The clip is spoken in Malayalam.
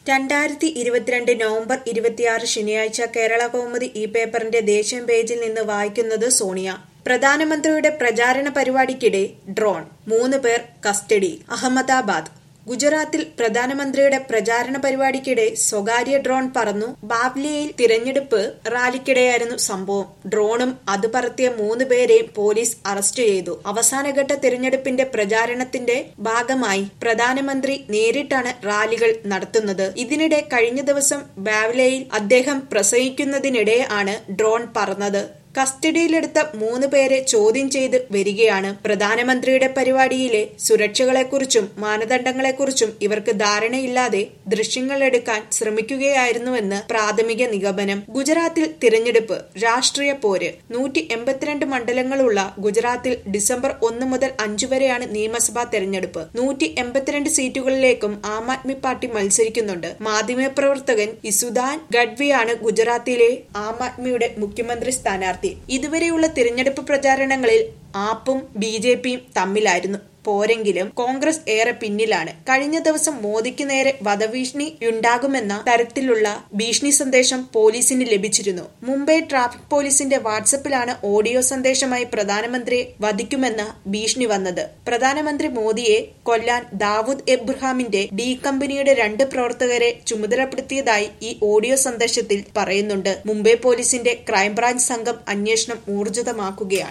രണ്ടായിരത്തി ഇരുപത്തിരണ്ട് നവംബർ ഇരുപത്തിയാറ് ശനിയാഴ്ച കേരള കൗമുദി ഈ പേപ്പറിന്റെ ദേശീയ പേജിൽ നിന്ന് വായിക്കുന്നത് സോണിയ പ്രധാനമന്ത്രിയുടെ പ്രചാരണ പരിപാടിക്കിടെ ഡ്രോൺ മൂന്ന് പേർ കസ്റ്റഡി അഹമ്മദാബാദ് ഗുജറാത്തിൽ പ്രധാനമന്ത്രിയുടെ പ്രചാരണ പരിപാടിക്കിടെ സ്വകാര്യ ഡ്രോൺ പറന്നു ബാവ്ലിയയിൽ തിരഞ്ഞെടുപ്പ് റാലിക്കിടെയായിരുന്നു സംഭവം ഡ്രോണും അത് പറത്തിയ മൂന്ന് പേരെയും പോലീസ് അറസ്റ്റ് ചെയ്തു അവസാനഘട്ട തിരഞ്ഞെടുപ്പിന്റെ പ്രചാരണത്തിന്റെ ഭാഗമായി പ്രധാനമന്ത്രി നേരിട്ടാണ് റാലികൾ നടത്തുന്നത് ഇതിനിടെ കഴിഞ്ഞ ദിവസം ബാവ്ലയിൽ അദ്ദേഹം പ്രസംഗിക്കുന്നതിനിടെ ആണ് ഡ്രോൺ പറന്നത് കസ്റ്റഡിയിലെടുത്ത മൂന്ന് പേരെ ചോദ്യം ചെയ്ത് വരികയാണ് പ്രധാനമന്ത്രിയുടെ പരിപാടിയിലെ സുരക്ഷകളെക്കുറിച്ചും മാനദണ്ഡങ്ങളെക്കുറിച്ചും ഇവർക്ക് ധാരണയില്ലാതെ ദൃശ്യങ്ങൾ എടുക്കാൻ ശ്രമിക്കുകയായിരുന്നുവെന്ന് പ്രാഥമിക നിഗമനം ഗുജറാത്തിൽ തിരഞ്ഞെടുപ്പ് രാഷ്ട്രീയ പോര് നൂറ്റി എൺപത്തിരണ്ട് മണ്ഡലങ്ങളുള്ള ഗുജറാത്തിൽ ഡിസംബർ ഒന്ന് മുതൽ അഞ്ചു വരെയാണ് നിയമസഭാ തെരഞ്ഞെടുപ്പ് നൂറ്റി എൺപത്തിരണ്ട് സീറ്റുകളിലേക്കും ആം ആദ്മി പാർട്ടി മത്സരിക്കുന്നുണ്ട് മാധ്യമപ്രവർത്തകൻ ഇസുദാൻ ഗഡ്വിയാണ് ഗുജറാത്തിലെ ആം ആദ്മിയുടെ മുഖ്യമന്ത്രി സ്ഥാനാർത്ഥി ഇതുവരെയുള്ള തിരഞ്ഞെടുപ്പ് പ്രചാരണങ്ങളിൽ ആപ്പും ബി ജെ പിയും തമ്മിലായിരുന്നു പോരെങ്കിലും കോൺഗ്രസ് ഏറെ പിന്നിലാണ് കഴിഞ്ഞ ദിവസം മോദിക്ക് നേരെ വധഭീഷണിയുണ്ടാകുമെന്ന തരത്തിലുള്ള ഭീഷണി സന്ദേശം പോലീസിന് ലഭിച്ചിരുന്നു മുംബൈ ട്രാഫിക് പോലീസിന്റെ വാട്സപ്പിലാണ് ഓഡിയോ സന്ദേശമായി പ്രധാനമന്ത്രിയെ വധിക്കുമെന്ന ഭീഷണി വന്നത് പ്രധാനമന്ത്രി മോദിയെ കൊല്ലാൻ ദാവൂദ് എബ്രഹാമിന്റെ ഡി കമ്പനിയുടെ രണ്ട് പ്രവർത്തകരെ ചുമതലപ്പെടുത്തിയതായി ഈ ഓഡിയോ സന്ദേശത്തിൽ പറയുന്നുണ്ട് മുംബൈ പോലീസിന്റെ ക്രൈംബ്രാഞ്ച് സംഘം അന്വേഷണം ഊർജിതമാക്കുകയാണ്